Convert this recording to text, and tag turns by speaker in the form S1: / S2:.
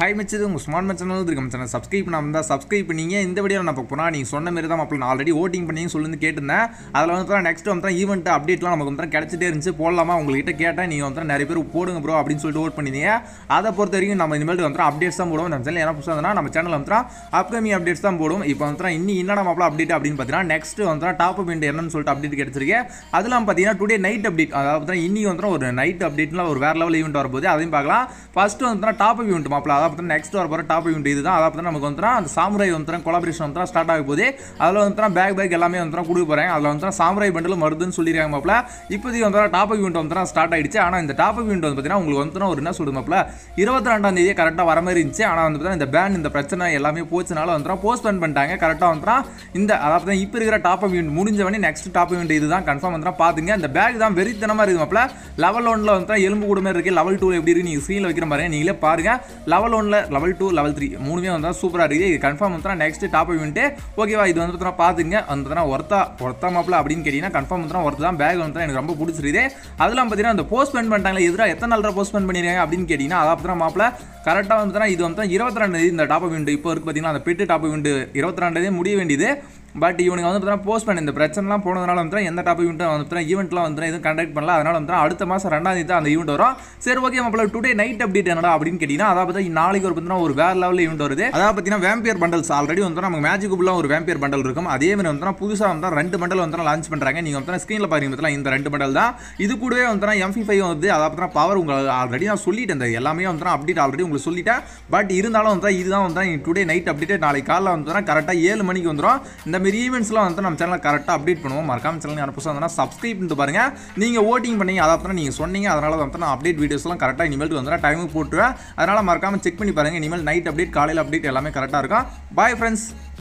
S1: high மச்சது உங்கள் smart much channel இருக்கு நம்ம சேனல் சப்ஸ்கிரைப் பண்ணாமல் தான் சப்ஸ்கிரைப் பண்ணீங்க இந்த வீடியோ நான் பார்க்க போனால் நீங்கள் சொன்ன மாதிரி தான் மாப்பிள்ள நான் ஆல்ரெடி ஓட்டிங் பண்ணி சொல்லி கேட்டிருந்தேன் அதில் வந்து நெக்ஸ்ட் வந்து ஈவெண்ட் அப்டேட்லாம் நமக்கு வந்து கிடச்சிட்டே இருந்துச்சு போடலாமா உங்கள்கிட்ட கேட்டேன் நீங்கள் வந்து நிறைய பேர் போடுங்க ப்ரோ அப்படின்னு சொல்லிட்டு ஓட் பண்ணிருந்தீங்க அதை பொறுத்த வரைக்கும் நம்ம இனிமேல் வந்து அப்டேட்ஸ் தான் போடுவோம் நம்ம சேனல் என்ன புதுசாக இருந்தால் நம்ம சேனல் வந்து அப்கமிங் அப்டேட்ஸ் தான் போடும் இப்போ வந்து இன்னி என்னடா மாப்பிள்ள அப்டேட் அப்படின்னு பார்த்தீங்கன்னா நெக்ஸ்ட் வந்து டாப் அப் என்னன்னு சொல்லிட்டு அப்டேட் கிடைச்சிருக்கு அதெல்லாம் பார்த்தீங்கன்னா டுடே நைட் அப்டேட் அதாவது இன்னி வந்து ஒரு நைட் அப்டேட்ல ஒரு வேற லெவல் ஈவெண்ட் வரப்போகுது அதையும் பார்க்கலாம் ஃபர்ஸ்ட் வந்து டாப் ஈவெண்ட் மாப்பிள அதாவது நெக்ஸ்ட் வர போகிற டாப் ஈவெண்ட் இதுதான் அதாவது நமக்கு வந்து அந்த சாமுராய் வந்து கொலாபரேஷன் வந்து ஸ்டார்ட் ஆக போகுது அதில் வந்து பேக் பேக் எல்லாமே வந்து கொடுக்க போகிறேன் அதில் வந்து சாமுராய் பண்டில் வருதுன்னு சொல்லியிருக்காங்க மாப்பிள இப்போதைக்கு வந்து டாப் ஈவெண்ட் வந்து ஸ்டார்ட் ஆயிடுச்சு ஆனால் இந்த டாப் ஈவெண்ட் வந்து பார்த்தீங்கன்னா உங்களுக்கு வந்து ஒரு என்ன சொல்லுது மாப்பிள இருபத்தி ரெண்டாம் தேதி கரெக்டாக வர மாதிரி இருந்துச்சு ஆனால் வந்து பார்த்தீங்கன்னா இந்த பேன் இந்த பிரச்சனை எல்லாமே போச்சுனால வந்து போஸ்ட்போன் பண்ணிட்டாங்க கரெக்டாக வந்து இந்த அதாவது இப்போ இருக்கிற டாப் ஈவெண்ட் முடிஞ்சவனே நெக்ஸ்ட் டாப் ஈவெண்ட் இதுதான் கன்ஃபார்ம் வந்து பார்த்துங்க இந்த பேக் தான் வெறித்தனமாக இருக்குது மாப்பிள லெவல் ஒன்ல வந்து எலும்பு கூட மாதிரி இருக்குது லெவல் டூ எப்படி இருக்கு நீங்கள் ஸ்க்ரீனில் வைக்கிற பாருங்க நீங்களே பாருங்க லெவல் ஒன்ல லெவல் டூ லெவல் த்ரீ மூணுமே வந்து சூப்பராக இருக்குது இது கன்ஃபார்ம் வந்து நெக்ஸ்ட் டாப் ஈவெண்ட் ஓகேவா இது வந்து பார்த்தீங்கன்னா பார்த்துங்க வந்து ஒர்த்தா ஒர்த்தா மாப்பிள அப்படின்னு கேட்டிங்கன்னா கன்ஃபார்ம் வந்து ஒர்த்து தான் பேக் வந்து எனக்கு ரொம்ப பிடிச்சிருது அதெல்லாம் பார்த்தீங்கன்னா அந்த போஸ்ட் பண்ணிட்டாங்களே எதிராக எத்தனை நாள் போஸ்ட் பண்ணிருக்காங்க அப்படின்னு கேட்டிங்கன்னா அதை பார்த்தா மாப்பிள கரெக்டாக வந்து இது வந்து இருபத்தி ரெண்டு இந்த டாப் ஈவெண்ட் இப்போ இருக்கு பார்த்தீங்கன்னா அந்த பெட்டு டாப் ஈவெண்ட் இருபத்தி ரெண்டு முடிய வேண்டியது பட் இவனுக்கு வந்து பார்த்தீங்கன்னா போஸ்ட் பண்ணி இந்த பிரச்சனைலாம் போனதுனால வந்து எந்த டாப் ஈவெண்ட் வந்து ஈவெண்ட்லாம் வந்து எதுவும் கண்டக்ட் பண்ணல அதனால வந்து அடுத்த மாதம் ரெண்டாம் தேதி தான் அந்த ஈவெண்ட் வரும் சரி ஓகே மாப்பிள டுடே நைட் அப்டேட் என்னடா அப்படின்னு கேட்டிங்கன்னா அதாவது பார்த்தா நாளைக்கு ஒரு பார்த்தீங்கன்னா ஒரு வேற லெவலில் ஈவெண்ட் வருது அதாவது பார்த்தீங்கன்னா வேம்பியர் பண்டல்ஸ் ஆல்ரெடி வந்து நமக்கு மேஜிக் குப்லாம் ஒரு வேம்பியர் பண்டல் இருக்கும் அதே மாதிரி வந்து புதுசாக வந்து ரெண்டு பண்டல் வந்து லான்ச் பண்ணுறாங்க நீங்கள் வந்து ஸ்க்ரீனில் பாருங்க பார்த்தீங்கன்னா இந்த ரெண்டு பண்டல் தான் இது கூடவே வந்து எம்ஃபி ஃபைவ் வந்து அதாவது பார்த்தா பவர் உங்களுக்கு ஆல்ரெடி நான் சொல்லிட்டேன் இந்த எல்லாமே வந்து அப்டேட் ஆல்ரெடி உங்களுக்கு சொல்லிட்டேன் பட் இருந்தாலும் வந்து இதுதான் வந்து டுடே நைட் அப்டேட் நாளைக்கு காலைல வந்து கரெக்டாக ஏழு மணிக்கு வந்துடும் இந்த மாதிரி ஈவெண்ட்ஸ்லாம் வந்து நம்ம சேனலில் கரெக்டாக அப்டேட் பண்ணுவோம் மறக்காம சேனல் அனுப்ப வந்து சப்ஸ்கிரைப் பண்ணிட்டு பாருங்க நீங்கள் ஓட்டிங் பண்ணீங்க அதாவது நீங்கள் சொன்னீங்க அதனால வந்து நான் அப்டேட் வீடியோஸ்லாம் கரெக்டாக இனிமேல் வந்து டைமுக்கு போட்டுருவேன் அதனால் மறக்காம செக் பண்ணி பாருங்க இனிமேல் நைட் அப்டேட் காலையில் அப்டேட் எல்லாமே கரெக்டாக இருக்கும் பாய் ஃப்ரெண்ட்ஸ்